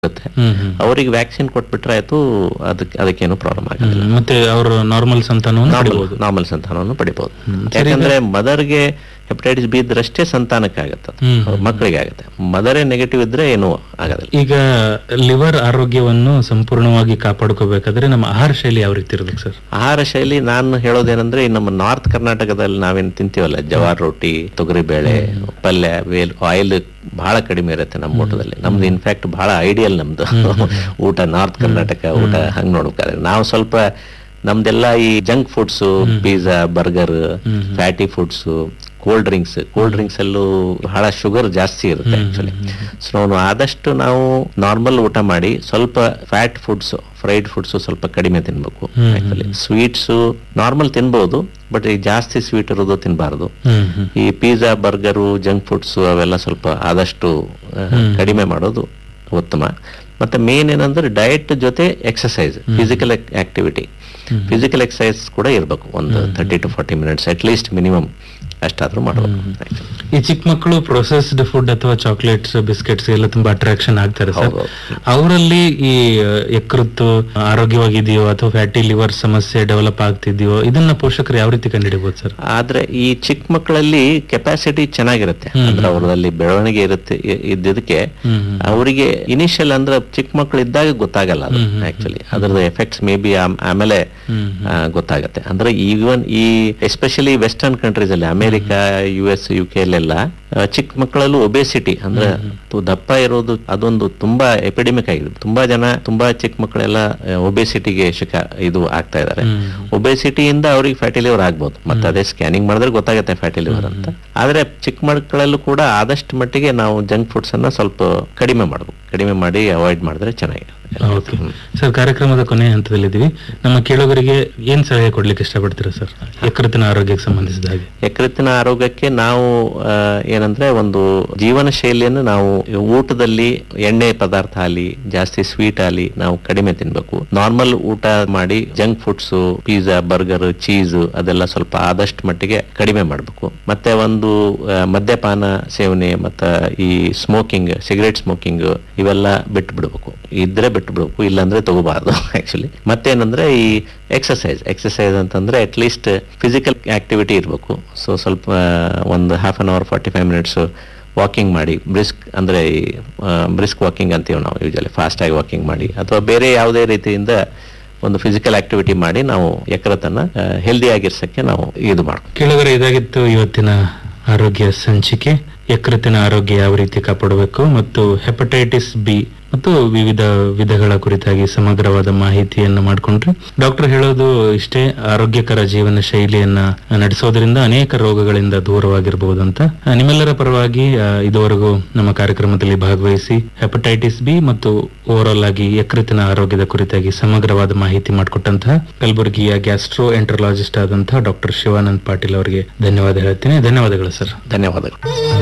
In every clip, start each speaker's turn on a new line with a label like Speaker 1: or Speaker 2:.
Speaker 1: ಇರುತ್ತೆ
Speaker 2: ಹ್ಮ್ ಹ್ಮ್
Speaker 1: ಅವರಿಗೆ ವ್ಯಾಕ್ಸಿನ್ ಕೊಟ್ಬಿಟ್ರೆ ಆಯ್ತು ಅದಕ್ಕೆ ಅದಕ್ಕೇನು ಪ್ರಾಬ್ಲಮ್ ಆಗೋದಿಲ್ಲ
Speaker 2: ಹ್ಮ್. ಮತ್ತೆ ಅವರು ನಾರ್ಮಲ್ ಸಂತಾನವನ್ನು ಪಡಿಬಹುದು
Speaker 1: ನಾರ್ಮಲ್ ಸಂತಾನವನ್ನು ಪಡಿಬಹುದು
Speaker 2: ಹ್ಮ್. ಸರಿ,
Speaker 1: ಯಾಕಂದ್ರೆ ಮದರ್ಗೆ ಹೆಪಟೈಟಿಸ್ ಬಿ ಇದ್ರಷ್ಟೇ ಸಂತಾನಕ್ಕೆ ಆಗುತ್ತೆ
Speaker 2: ಹ್ಮ್.
Speaker 1: ಅದು. ಮಕ್ಕಳಿಗೆ ಆಗುತ್ತೆ ಮದರೇ ನೆಗೆಟಿವ್ ಇದ್ರೆ ಏನೂ ಆಗೋದಿಲ್ಲ
Speaker 2: ಈಗ ಲಿವರ್ ಆರೋಗ್ಯವನ್ನು ಸಂಪೂರ್ಣವಾಗಿ ಕಾಪಾಡ್ಕೋಬೇಕಾದ್ರೆ ನಮ್ಮ ಆಹಾರ ಶೈಲಿ ಯಾವ ರೀತಿ ಇರ್ಬೇಕು ಸರ್
Speaker 1: ಆಹಾರ ಶೈಲಿ ನಾನು ಹೇಳೋದೇನಂದ್ರೆ ಈ ನಮ್ಮ ನಾರ್ತ್ ಕರ್ನಾಟಕದಲ್ಲಿ ನಾವೇನ್ ತಿಂತೀವಲ್ಲ ಜವಾರ್ ರೊಟ್ಟಿ ತೊಗರಿ ಬೇಳೆ ಪಲ್ಯ ವೇಲ್ ಆಯಿಲ್ ಬಹಳ ಕಡಿಮೆ ಇರುತ್ತೆ ನಮ್ಮ ಊಟದಲ್ಲಿ ನಮ್ದು ಇನ್ಫ್ಯಾಕ್ಟ್ ಬಹಳ ಐಡಿಯಲ್ ನಮ್ದು ಊಟ ನಾರ್ತ್ ಕರ್ನಾಟಕ ಊಟ ಹಂಗ್ ನೋಡ್ಬೇಕಾದ್ರೆ ನಾವು ಸ್ವಲ್ಪ ನಮ್ದೆಲ್ಲ ಈ junk foods pizza burger fatty foods cold drinks cold drinks ಅಲ್ಲೂ ಬಹಳ ಶುಗರ್ ಜಾಸ್ತಿ ಇರುತ್ತೆ ಆಕ್ಚುಲಿ ಸೊ ನಾವು ಆದಷ್ಟು ನಾವು ನಾರ್ಮಲ್ ಊಟ ಮಾಡಿ ಸ್ವಲ್ಪ ಫ್ಯಾಟ್ ಫುಡ್ಸ್ ಫ್ರೈಡ್ ಫುಡ್ಸ್ ಸ್ವಲ್ಪ ಕಡಿಮೆ ತಿನ್ಬೇಕು ಆಕ್ಚುಲಿ ಸ್ವೀಟ್ಸ್ ನಾರ್ಮಲ್ ತಿನ್ಬೋದು ಬಟ್ ಈ ಜಾಸ್ತಿ ಸ್ವೀಟ್ ಇರೋದು ತಿನ್ಬಾರ್ದು
Speaker 2: ಹ್ಮ್ ಹ್ಮ್
Speaker 1: ಈ ಪಿಜ್ಜಾ ಬರ್ಗರು ಜಂಕ್ ಫುಡ್ಸ್ ಅವೆಲ್ಲ ಸ್ವಲ್ಪ ಆದಷ್ಟು ಆ, ಕಡಿಮೆ ಮಾಡೋದು ಉತ್ತಮ ಮತ್ತೆ ಮೇನ್ ಏನಂದ್ರೆ ಡಯಟ್ ಜೊತೆ exercise physical activity physical exercise ಕೂಡ ಇರಬೇಕು ಒಂದು thirty to forty minutes at least minimum ಅಷ್ಟಾದ್ರೂ ಮಾಡಬೇಕು
Speaker 2: ಈ ಚಿಕ್ಕ ಮಕ್ಕಳು ಪ್ರೊಸೆಸ್ಡ್ ಫುಡ್ ಅಥವಾ ಚಾಕ್ಲೇಟ್ಸ್ ಬಿಸ್ಕೆಟ್ಸ್ ಎಲ್ಲ ತುಂಬಾ ಅಟ್ರಾಕ್ಷನ್ ಆಗ್ತಾರೆ ಸರ್
Speaker 1: ಹೌದು.
Speaker 2: ಅವರಲ್ಲಿ ಈ ಆ, ಯಕೃತ್ತು ಆರೋಗ್ಯವಾಗಿದೆಯೋ ಅಥವಾ ಫ್ಯಾಟಿ ಲಿವರ್ ಸಮಸ್ಯೆ ಡೆವಲಪ್ ಆಗ್ತಿದೆಯೋ ಇದನ್ನ ಪೋಷಕರು ಯಾವ ರೀತಿ ಕಂಡುಹಿಡಿಬಹುದು ಸರ್
Speaker 1: ಆದ್ರೆ ಈ ಚಿಕ್ಕ ಮಕ್ಕಳಲ್ಲಿ ಕೆಪಾಸಿಟಿ ಚೆನ್ನಾಗಿರುತ್ತೆ ಅಂದ್ರೆ ಅವರಲ್ಲಿ ಬೆಳವಣಿಗೆ ಇರುತ್ತೆ ಇ- ಇದ್ದಿದ್ದಕ್ಕೆ
Speaker 2: ಹ್ಮ್ ಹ್ಮ್.
Speaker 1: ಅವರಿಗೆ ಇನಿಷಿಯಲ್ ಅಂದ್ರೆ ಚಿಕ್ಕ ಮಕ್ಕಳು ಇದ್ದಾಗ ಗೊತ್ತಾಗಲ್ಲ ಅದು ಆಕ್ಚುಲಿ ಅದ್ರದ್ದು ಎಫೆಕ್ಟ್ಸ್ ಮೇ ಬಿ ಆಮೇಲೆ
Speaker 2: ಹ್ಮ್
Speaker 1: ಆ, ಗೊತ್ತಾಗತ್ತೆ ಅಂದ್ರೆ ಈವನ್ ಈ ಎಸ್ಪೆಷಲಿ ವೆಸ್ಟರ್ನ್ ಕಂಟ್ರೀಸ್ ಅಲ್ಲಿ America U S U K ಅಲ್ಲೆಲ್ಲ ಆ, ಚಿಕ್ಕ ಮಕ್ಕಳಲ್ಲೂ ಒಬೆಸಿಟಿ ಅಂದ್ರೆ ತು- ದಪ್ಪ ಇರೋದು ಅದೊಂದು ತುಂಬಾ ಎಪಿಡೆಮಿಕ್ ಆಗಿದೆ ತುಂಬಾ ಜನ ತುಂಬಾ ಚಿಕ್ಕ ಮಕ್ಕಳೆಲ್ಲ ಒಬೆಸಿಟಿಗೆ ಶಿಕ ಇದು ಆಗ್ತಾ ಇದಾರೆ ಒಬೆಸಿಟಿಯಿಂದ ಅವ್ರಿಗೆ ಫ್ಯಾಟಿ ಲಿವರ್ ಆಗ್ಬೋದು ಮತ್ತೆ ಅದೇ ಸ್ಕ್ಯಾನಿಂಗ್ ಮಾಡಿದ್ರೆ ಗೊತ್ತಾಗುತ್ತೆ ಫ್ಯಾಟಿ ಲಿವರ್ ಅಂತ ಆದ್ರೆ ಚಿಕ್ಕ ಮಕ್ಕಳಲ್ಲೂ ಕೂಡ ಆದಷ್ಟು ಮಟ್ಟಿಗೆ ನಾವು ಜಂಕ್ ಫುಡ್ಸ್ ಅನ್ನ ಸ್ವಲ್ಪ ಕಡಿಮೆ ಮಾಡ್ಬೇಕು ಕಡಿಮೆ ಮಾಡಿ ಅವಾಯ್ಡ್ ಮಾಡಿದ್ರೆ ಚೆನ್ನಾಗಿದೆ
Speaker 2: ಓಕೆ ಸರ್ ಕಾರ್ಯಕ್ರಮದ ಕೊನೆಯ ಹಂತದಲ್ಲಿದ್ದೀವಿ ನಮ್ಮ ಕೇಳುಗರಿಗೆ ಏನ್ ಸಲಹೆ ಕೊಡ್ಲಿಕ್ಕೆ ಇಷ್ಟಪಡ್ತೀರಾ ಸರ್ ಯಕೃತ್ತಿನ ಆರೋಗ್ಯಕ್ಕೆ ಸಂಬಂಧಿಸಿದ ಹಾಗೆ
Speaker 1: ಯಕೃತ್ತಿನ ಆರೋಗ್ಯಕ್ಕೆ ನಾವು ಆ, ಏನಂದ್ರೆ ಒಂದು ಜೀವನ ಶೈಲಿಯನ್ನು ನಾವು ಊಟದಲ್ಲಿ ಎಣ್ಣೆ ಪದಾರ್ಥ ಆಗಲಿ ಜಾಸ್ತಿ ಸ್ವೀಟ್ ಆಗಲಿ ನಾವು ಕಡಿಮೆ ತಿನ್ಬೇಕು ನಾರ್ಮಲ್ ಊಟ ಮಾಡಿ junk foods pizza burger cheese ಅದೆಲ್ಲ ಸ್ವಲ್ಪ ಆದಷ್ಟು ಮಟ್ಟಿಗೆ ಕಡಿಮೆ ಮಾಡಬೇಕು ಮತ್ತೆ ಒಂದು ಆ, ಮದ್ಯಪಾನ ಸೇವನೆ ಮತ್ತ ಈ ಸ್ಮೋಕಿಂಗ್ ಸಿಗರೇಟ್ ಸ್ಮೋಕಿಂಗ್ ಇವೆಲ್ಲ ಬಿಟ್ಟು ಬಿಡ್ಬೇಕು ಇದ್ರೆ ಬಿಟ್ಟು ಬಿಡ್ಬೇಕು ಇಲ್ಲಾಂದ್ರೆ ತಗೋಬಾರ್ದು ಆಕ್ಚುಲಿ ಮತ್ತೇನಂದ್ರೆ ಈ ಎಕ್ಸಸೈಸ್ ಎಕ್ಸಸೈಸ್ ಅಂತಂದ್ರೆ ಅಟ್ ಲೀಸ್ಟ್ ಫಿಸಿಕಲ್ ಆಕ್ಟಿವಿಟಿ ಇರಬೇಕು ಸೊ ಸ್ವಲ್ಪ ಒಂದು half an hour forty five minutes walking ಮಾಡಿ ಬ್ರಿಸ್ಕ್ ಅಂದ್ರೆ ಬ್ರಿಸ್ಕ್ ವಾಕಿಂಗ್ ಅಂತೀವಿ ನಾವು ಯೂಶಲಿ ಫಾಸ್ಟ್ ಆಗಿ ವಾಕಿಂಗ್ ಮಾಡಿ ಅಥವಾ ಬೇರೆ ಯಾವುದೇ ರೀತಿಯಿಂದ ಒಂದು ಫಿಸಿಕಲ್ ಆಕ್ಟಿವಿಟಿ ಮಾಡಿ ನಾವು ಯಕೃತನ್ನ ಹೆಲ್ದಿ ಆಗಿರ್ಸಕ್ಕೆ ನಾವು ಇದು ಮಾಡ್ಬೇಕು
Speaker 2: ಕೇಳುಗರೆ ಇದಾಗಿತ್ತು ಇವತ್ತಿನ ಆರೋಗ್ಯ ಸಂಚಿಕೆ ಯಕೃತ್ತಿನ ಆರೋಗ್ಯ ಯಾವ ರೀತಿ ಕಾಪಾಡಬೇಕು ಮತ್ತು ಹೆಪಟೈಟಿಸ್ ಬಿ ಮತ್ತು ವಿವಿಧ ವಿಧಗಳ ಕುರಿತಾಗಿ ಸಮಗ್ರವಾದ ಮಾಹಿತಿಯನ್ನು ಮಾಡಿಕೊಂಡ್ರೆ ಡಾಕ್ಟರ್ ಹೇಳೋದು ಇಷ್ಟೇ ಆರೋಗ್ಯಕರ ಜೀವನ ಶೈಲಿಯನ್ನ ನಡೆಸೋದ್ರಿಂದ ಅನೇಕ ರೋಗಗಳಿಂದ ದೂರವಾಗಿರಬಹುದು ಅಂತ ಆ, ನಿಮ್ಮೆಲ್ಲರ ಪರವಾಗಿ ಆ, ಇದುವರೆಗೂ ನಮ್ಮ ಕಾರ್ಯಕ್ರಮದಲ್ಲಿ ಭಾಗವಹಿಸಿ ಹೆಪಟೈಟಿಸ್ ಬಿ ಮತ್ತು ಓವರಾಲ್ ಆಗಿ ಯಕೃತ್ತಿನ ಆರೋಗ್ಯದ ಕುರಿತಾಗಿ ಸಮಗ್ರವಾದ ಮಾಹಿತಿ ಮಾಡಿಕೊಟ್ಟಂತಹ ಕಲಬುರಗಿಯ ಗ್ಯಾಸ್ಟ್ರೋ ಎಂಟ್ರಲಾಜಿಸ್ಟ್ ಆದಂತಹ ಡಾಕ್ಟರ್ ಶಿವಾನಂದ್ ಪಾಟೀಲ್ ಅವರಿಗೆ ಧನ್ಯವಾದ ಹೇಳ್ತೀನಿ ಧನ್ಯವಾದಗಳು ಸರ್
Speaker 1: ಧನ್ಯವಾದಗಳು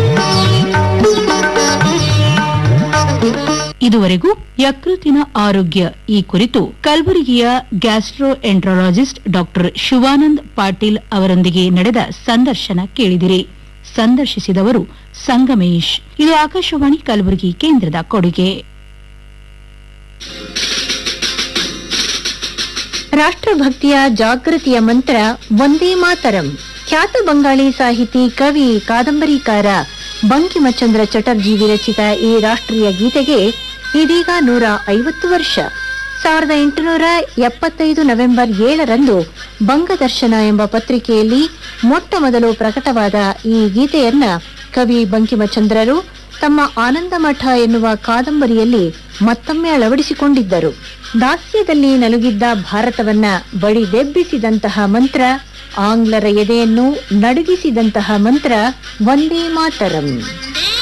Speaker 3: ಇದುವರೆಗೂ ಯಕೃತಿನ ಆರೋಗ್ಯ ಈ ಕುರಿತು ಕಲಬುರಗಿಯ gastroenterologist doctor Shivanand Patil ಅವರೊಂದಿಗೆ ನಡೆದ ಸಂದರ್ಶನ ಕೇಳಿದಿರಿ ಸಂದರ್ಶಿಸಿದವರು ಸಂಗಮೇಶ್ ಇದು ಆಕಾಶವಾಣಿ ಕಲಬುರಗಿ ಕೇಂದ್ರದ ಕೊಡುಗೆ
Speaker 4: ರಾಷ್ಟ್ರಭಕ್ತಿಯ ಜಾಗೃತಿಯ ಮಂತ್ರ ಒಂದೇ ಮಾತರಂ ಖ್ಯಾತ ಬಂಗಾಳಿ ಸಾಹಿತಿ ಕವಿ ಕಾದಂಬರಿಕಾರ ಬಂಕಿಮಚಂದ್ರ ಚಟರ್ಜಿ ವಿರಚಿತ ಈ ರಾಷ್ಟ್ರೀಯ ಗೀತೆಗೆ ಇದೀಗ ನೂರ ಐವತ್ತು ವರ್ಷ ಸಾವಿರದ ಎಂಟುನೂರ ಎಪ್ಪತ್ತೈದು ನವೆಂಬರ್ ಏಳರಂದು ಬಂಗದರ್ಶನ ಎಂಬ ಪತ್ರಿಕೆಯಲ್ಲಿ ಮೊಟ್ಟ ಮೊದಲು ಪ್ರಕಟವಾದ ಈ ಗೀತೆಯನ್ನ ಕವಿ ಬಂಕಿಮಚಂದ್ರರು ತಮ್ಮ ಆನಂದಮಠ ಎನ್ನುವ ಕಾದಂಬರಿಯಲ್ಲಿ ಮತ್ತೊಮ್ಮೆ ಅಳವಡಿಸಿಕೊಂಡಿದ್ದರು ದಾಸ್ಯದಲ್ಲಿ ನಲುಗಿದ್ದ ಭಾರತವನ್ನ ಬಡಿದೆಬ್ಬಿಸಿದಂತಹ ಮಂತ್ರ ಆಂಗ್ಲರ ಎದೆಯನ್ನು ನಡುಗಿಸಿದಂತಹ ಮಂತ್ರ ವಂದೇ ಮಾತರಂ